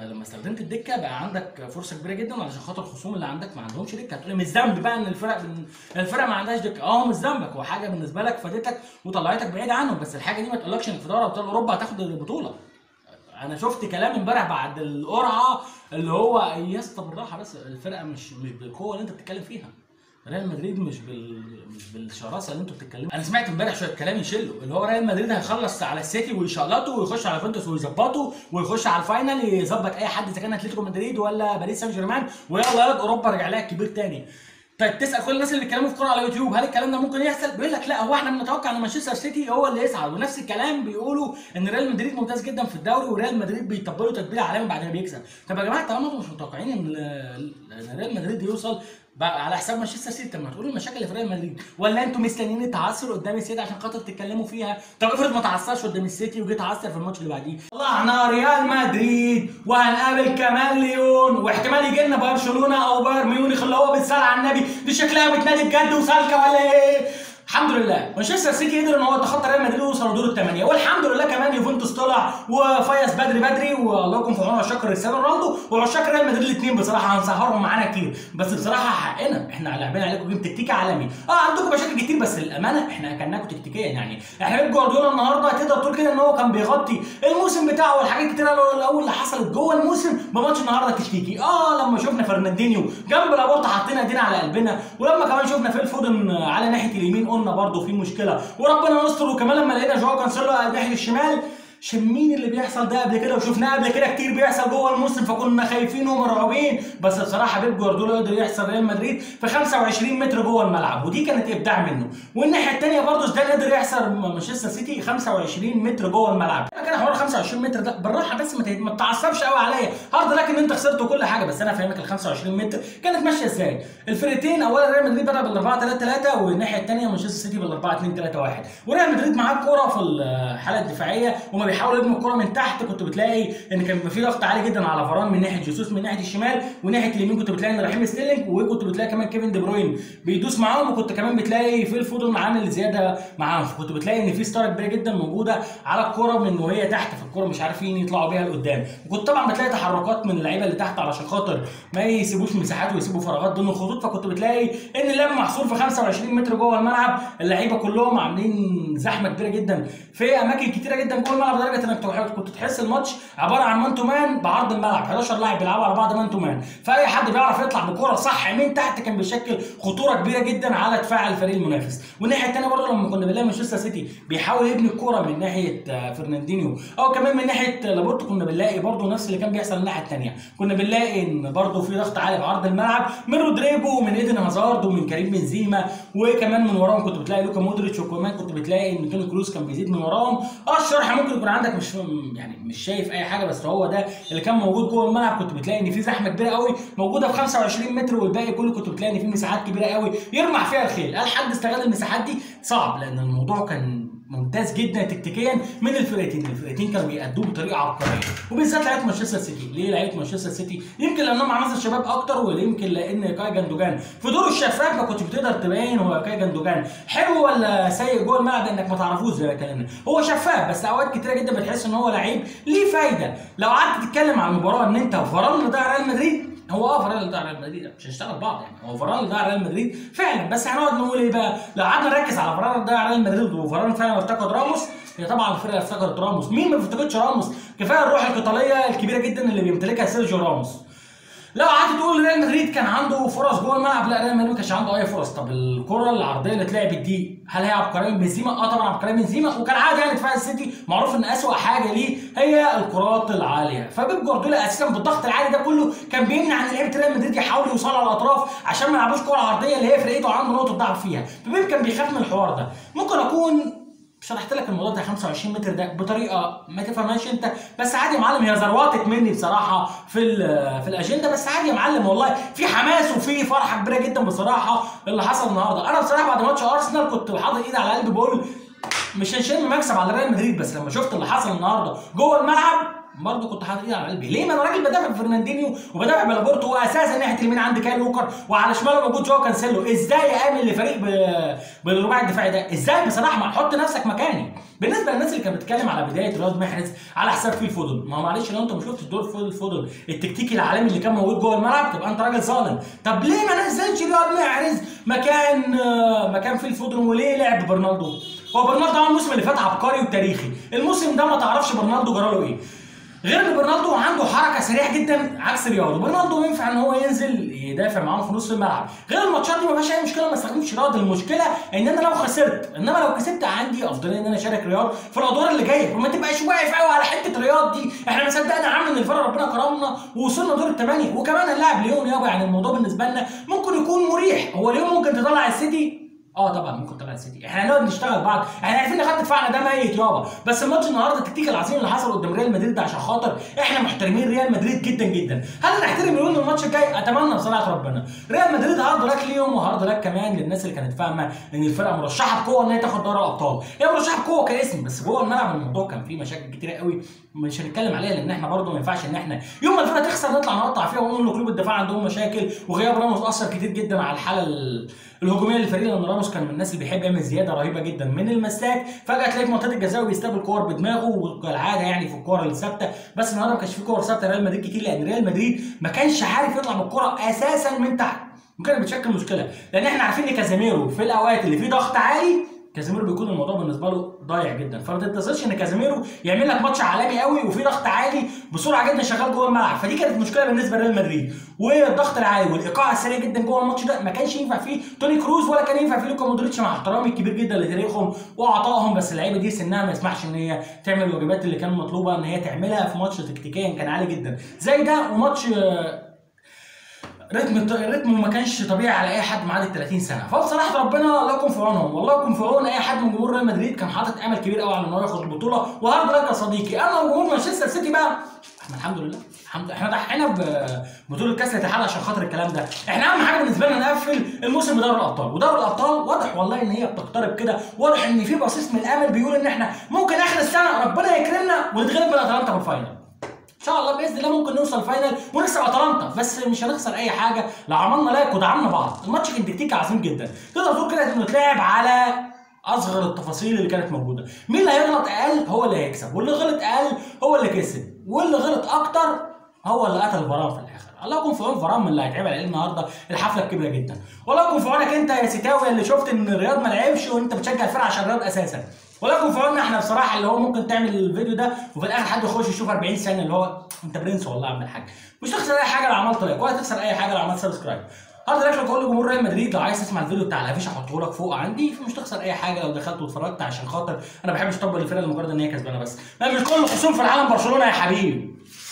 لما استخدمت الدكه بقى عندك فرصه كبيره جدا علشان خاطر الخصوم اللي عندك ما عندهمش دكه هتقولي مش ذنب بقى ان الفرق الفرق ما عندهاش دكه اه مش ذنبك هو حاجه بالنسبه لك فادتك وطلعتك بعيد عنهم بس الحاجه دي ما تقولكش انك في دوري ابطال اوروبا هتاخد البطوله انا شفت كلام امبارح بعد القرعه اللي هو يا اسطى بالراحه بس الفرقه مش مش بالقوه اللي انت بتتكلم فيها ريال مدريد مش بال مش بالشراسه اللي انتوا بتتكلموا انا سمعت امبارح شويه كلام يشلوا اللي هو ريال مدريد هيخلص على السيتي ويشلطه ويخش على فينتوس ويظبطه ويخش على الفاينل يظبط اي حد اذا كان اتلتيكو مدريد ولا باريس سان جيرمان ويلا يلا اوروبا رجع لها كبير تاني طيب تسال كل الناس اللي بيتكلموا في كوره على يوتيوب هل الكلام ده ممكن يحصل؟ بيقول لك لا هو احنا بنتوقع ان مانشستر سيتي هو اللي يصعد ونفس الكلام بيقولوا ان ريال مدريد ممتاز جدا في الدوري وريال مدريد بيطبلوا تتبيله عالمي بعد ما بيكسب. طب يا جماعه طالما انتم مش متوقعين ان ان ريال مدريد يوصل بقى على حساب مانشستر سيتي طب ما تقولوا المشاكل اللي في ريال مدريد ولا انتوا مستنيين التعثر قدام السيتي عشان خاطر تتكلموا فيها طب افرض ما تعثرش قدام السيتي وجيت تعثر في الماتش اللي بعديه طلعنا ريال مدريد وهنقابل كمان ليون واحتمال يجي لنا برشلونه او بايرن ميونخ اللي هو بالصلاه على النبي دي شكلها بتنادي بجد وسالكه ولا ايه الحمد لله مانشستر سيتي قدر ان هو يتخطى ريال مدريد ويوصل لدور الثمانيه والحمد لله كمان يوفنتوس طلع وفيص بدري بدري والله يكون في عون عشاق كريستيانو رونالدو وعشاق ريال مدريد الاثنين بصراحه هنسهرهم معانا كتير بس بصراحه حقنا احنا لاعبين عليكم جيم تكتيكي عالمي اه عندكم مشاكل كتير بس للامانه احنا اكلناكم تكتيكيا يعني احنا بيب جوارديولا النهارده تقدر تقول كده ان هو كان بيغطي الموسم بتاعه والحاجات كتير الاول اللي حصلت جوه الموسم بماتش النهارده تكتيكي اه لما شفنا فرناندينيو جنب لابورتا حاطين ايدينا على قلبنا ولما كمان شفنا فيل فودن على ناحيه اليمين قلنا برده في مشكله وربنا يستر وكمان لما لقينا جواو كانسيلو على ناحيه الشمال شمين اللي بيحصل ده قبل كده وشفناه قبل كده كتير بيحصل جوه الموسم فكنا خايفين ومرعوبين بس بصراحه بيب جوارديولا قدر يحصل ريال مدريد في 25 متر جوه الملعب ودي كانت ابداع منه والناحيه الثانيه برضه زيدان قدر يحصل مانشستر سيتي 25 متر جوه الملعب كان حوار 25 متر ده بالراحه بس ما تتعصبش قوي عليا هارد لك ان انت خسرت وكل حاجه بس انا فاهمك ال 25 متر كانت ماشيه ازاي الفرقتين اولا ريال مدريد بدا بال 4 3 3 والناحيه الثانيه مانشستر سيتي بال 4 2 3 1 وريال مدريد معاه الكوره في الحاله الدفاعيه وما بيحاولوا يبنوا الكوره من تحت كنت بتلاقي ان كان بيبقى في ضغط عالي جدا على فران من ناحيه جيسوس من ناحيه الشمال وناحيه اليمين كنت بتلاقي ان رحيم ستيرلينج وكنت بتلاقي كمان كيفن دي بروين بيدوس معاهم وكنت كمان بتلاقي فيل فودن عامل زياده معاهم فكنت بتلاقي ان في ستاره كبيره جدا موجوده على الكوره من وهي تحت في الكوره مش عارفين يطلعوا بيها لقدام وكنت طبعا بتلاقي تحركات من اللعيبه اللي تحت علشان خاطر ما يسيبوش مساحات ويسيبوا فراغات ضمن الخطوط فكنت بتلاقي ان اللعب محصور في 25 متر جوه الملعب اللعيبه كلهم عاملين زحمه كبيره جدا في اماكن كتيره جدا جوه الملعب لدرجه انك كنت تحس الماتش عباره عن مان تو مان بعرض الملعب 11 لاعب بيلعبوا على بعض مان تو مان فاي حد بيعرف يطلع بكوره صح من تحت كان بيشكل خطوره كبيره جدا على دفاع الفريق المنافس والناحيه الثانيه برضه لما كنا بنلاقي مانشستر سيتي بيحاول يبني الكوره من ناحيه فرناندينيو او كمان من ناحيه لابورتو كنا بنلاقي برضه نفس اللي كان بيحصل الناحيه الثانيه كنا بنلاقي ان برضه في ضغط عالي بعرض الملعب من رودريجو ومن ايدن هازارد ومن كريم بنزيما وكمان من وراهم كنت بتلاقي لوكا مودريتش وكمان كنت بتلاقي ان توني كروز كان بيزيد من وراهم اه الشرح ممكن يكون عندك مش يعني مش شايف اي حاجه بس هو ده اللي كان موجود جوه الملعب كنت بتلاقي ان في زحمه كبيره قوي موجوده في 25 متر والباقي كله كنت بتلاقي ان في مساحات كبيره قوي يرمح فيها الخيل هل حد استغل المساحات دي صعب لان الموضوع كان ممتاز جدا تكتيكيا من الفرقتين الفرقتين كانوا بيأدوه بطريقه عبقريه وبالذات لعيبه مانشستر سيتي ليه لعيبه مانشستر سيتي يمكن لانهم عناصر شباب اكتر ويمكن لان كاي جندوجان في دوره الشفاف ما كنتش بتقدر تبين هو كاي جندوجان حلو ولا سيء جوه الملعب انك ما تعرفوش زي ما اتكلمنا هو شفاف بس اوقات كتيره جدا بتحس ان هو لعيب ليه فايده لو قعدت تتكلم عن المباراه ان انت فران ضيع ريال مدريد هو اه فران اللي ضيع ريال مدريد مش هنشتغل بعض يعني هو فران اللي ضيع ريال مدريد فعلا بس هنقعد نقول ايه بقى لو قعدنا نركز على فران اللي ضيع ريال مدريد وفران فعلا افتقد راموس هي طبعا الفرقه افتقدت راموس مين ما بيفتقدش راموس كفايه الروح القتاليه الكبيره جدا اللي بيمتلكها سيرجيو راموس لو قعدت تقول ريال مدريد كان عنده فرص جوه الملعب لا ريال مدريد ما كانش عنده اي فرص طب الكره العرضيه اللي اتلعبت دي هل هي عبقريه من بنزيما اه طبعا عبقريه من بنزيما وكالعاده يعني دفاع السيتي معروف ان اسوأ حاجه ليه هي الكرات العاليه فبيب جوارديولا اساسا بالضغط العالي ده كله كان بيمنع ان لعيبه ريال مدريد يحاولوا يوصلوا على الاطراف عشان ما يلعبوش كره عرضيه اللي هي فرقته عنده نقطه ضعف فيها فبيب كان بيخاف من الحوار ده ممكن اكون شرحت لك الموضوع بتاع 25 متر ده بطريقه ما تفهمهاش انت بس عادي يا معلم هي زروطت مني بصراحه في في الاجنده بس عادي يا معلم والله في حماس وفي فرحه كبيره جدا بصراحه اللي حصل النهارده انا بصراحه بعد ماتش ارسنال كنت حاطط ايدي على قلبي بقول مش هنشم مكسب على ريال مدريد بس لما شفت اللي حصل النهارده جوه الملعب برضه كنت حاطط ايدي على قلبي ليه ما انا راجل بدافع بفرناندينيو وبدافع بلابورتو واساسا ناحيه اليمين عندي كايل ووكر وعلى شماله موجود جواو كانسيلو ازاي امن لفريق ب- بالرباعي الدفاعي ده ازاي بصراحه ما حط نفسك مكاني بالنسبه للناس اللي كانت بتتكلم على بدايه رياض محرز على حساب فيل فودن ما هو معلش لو انت ما شفتش دور فيل فودن التكتيكي العالمي اللي كان موجود جوه الملعب تبقى انت راجل ظالم طب ليه ما نزلش رياض محرز مكان آه، مكان فيل فودن وليه لعب برنالدو هو برنالدو عمل الموسم اللي فات عبقري وتاريخي الموسم ده ما تعرفش برنالدو جراله ايه غير ان برنالدو عنده حركه سريعه جدا عكس رياض برنالدو ينفع ان هو ينزل يدافع معاهم في نص الملعب غير الماتشات دي ما فيهاش اي مشكله ما استخدمش رياض المشكله ان انا لو خسرت انما لو كسبت عندي افضليه ان انا اشارك رياض في الادوار اللي جايه وما تبقاش واقف قوي على حته رياض دي احنا ما صدقنا يا عم ان الفرق ربنا كرمنا ووصلنا دور الثمانيه وكمان هنلاعب ليون يابا يعني الموضوع بالنسبه لنا ممكن يكون مريح هو ليون ممكن تطلع السيتي اه طبعا ممكن طلع السيتي احنا هنقعد نشتغل بعض احنا عارفين ان خط دفاعنا ده ميت يابا بس الماتش النهارده التكتيك العظيم اللي حصل قدام ريال مدريد ده عشان خاطر احنا محترمين ريال مدريد جدا جدا هل نحترم ليون الماتش الجاي اتمنى بصراحه ربنا ريال مدريد هارد لك ليهم وهارد لك كمان للناس اللي كانت فاهمه ان الفرقه مرشحه بقوه ان هي تاخد دوري الابطال هي مرشحه بقوه كاسم بس جوه الملعب الموضوع كان فيه مشاكل كتيره قوي مش هنتكلم عليها لان احنا برضه ما ينفعش ان احنا يوم ما الفرقه تخسر نطلع نقطع فيها ونقول ان قلوب الدفاع عندهم مشاكل وغياب راموس اثر كتير جدا على الحاله ال- الهجوميه للفريق لان راموس كان من الناس اللي بيحب يعمل زياده رهيبه جدا من المساك فجاه تلاقي في منطقه الجزاء وبيستقبل كور بدماغه وكالعاده يعني في الكور الثابته بس النهارده ما كانش في كور ثابته ريال مدريد كتير لان ريال مدريد ما كانش عارف يطلع بالكره اساسا من تحت وكانت بتشكل مشكله لان احنا عارفين ان كازيميرو في الاوقات اللي فيه ضغط عالي كازيميرو بيكون الموضوع بالنسبه له ضايع جدا فما تنتظرش ان كازيميرو يعمل لك ماتش عالمي قوي وفي ضغط عالي بسرعه جدا شغال جوه الملعب فدي كانت مشكله بالنسبه لريال مدريد والضغط العالي والايقاع السريع جدا جوه الماتش ده ما كانش ينفع فيه توني كروز ولا كان ينفع فيه لوكا مودريتش مع احترامي الكبير جدا لتاريخهم وعطائهم بس اللعيبه دي سنها ما يسمحش ان هي تعمل الواجبات اللي كان مطلوبه ان هي تعملها في ماتش تكتيكيا كان عالي جدا زي ده وماتش آه، رتم الريتم ما كانش طبيعي على اي حد معدي ال 30 سنه فبصراحه ربنا الله يكون في عونهم والله يكون في عون اي حد من جمهور ريال مدريد كان حاطط امل كبير قوي على ان هو ياخد البطوله وهارد لك يا صديقي اما جمهور مانشستر سيتي بقى احنا الحمد لله الحمد احنا ضحينا ببطوله كاس الاتحاد عشان خاطر الكلام ده احنا اهم حاجه بالنسبه لنا نقفل الموسم بدوري الابطال ودوري الابطال واضح والله ان هي بتقترب كده واضح ان في بصيص من الامل بيقول ان احنا ممكن اخر السنه ربنا يكرمنا ونتغلب من اتلانتا في الفاينل ان شاء الله باذن الله ممكن نوصل فاينل ونكسب اتلانتا بس مش هنخسر اي حاجه لو عملنا لايك ودعمنا بعض الماتش كان تكتيكي عظيم جدا تقدر تقول كده انه اتلعب على اصغر التفاصيل اللي كانت موجوده مين اللي هيغلط اقل هو اللي هيكسب واللي غلط اقل هو اللي كسب واللي غلط اكتر هو اللي قتل فران في الاخر الله يكون في عون فران من اللي هيتعمل عليه النهارده الحفله الكبيره جدا والله يكون في عونك انت يا سيتاوي اللي شفت ان الرياض ما لعبش وانت بتشجع الفرقه عشان الرياض اساسا ولا يكون في عوننا احنا بصراحه اللي هو ممكن تعمل الفيديو ده وفي الاخر حد يخش يشوف 40 ثانيه اللي هو انت برنس والله يا عم الحاج مش تخسر اي حاجه لو عملت لايك ولا تخسر اي حاجه لو عملت سبسكرايب هارد لايك لكل جمهور ريال مدريد لو عايز تسمع الفيديو بتاع الافيش هحطه لك فوق عندي فمش تخسر اي حاجه لو دخلت واتفرجت عشان خاطر انا ما بحبش اطبل الفرقه لمجرد ان هي كسبانه بس لا مش كل الخصوم في العالم برشلونه يا حبيبي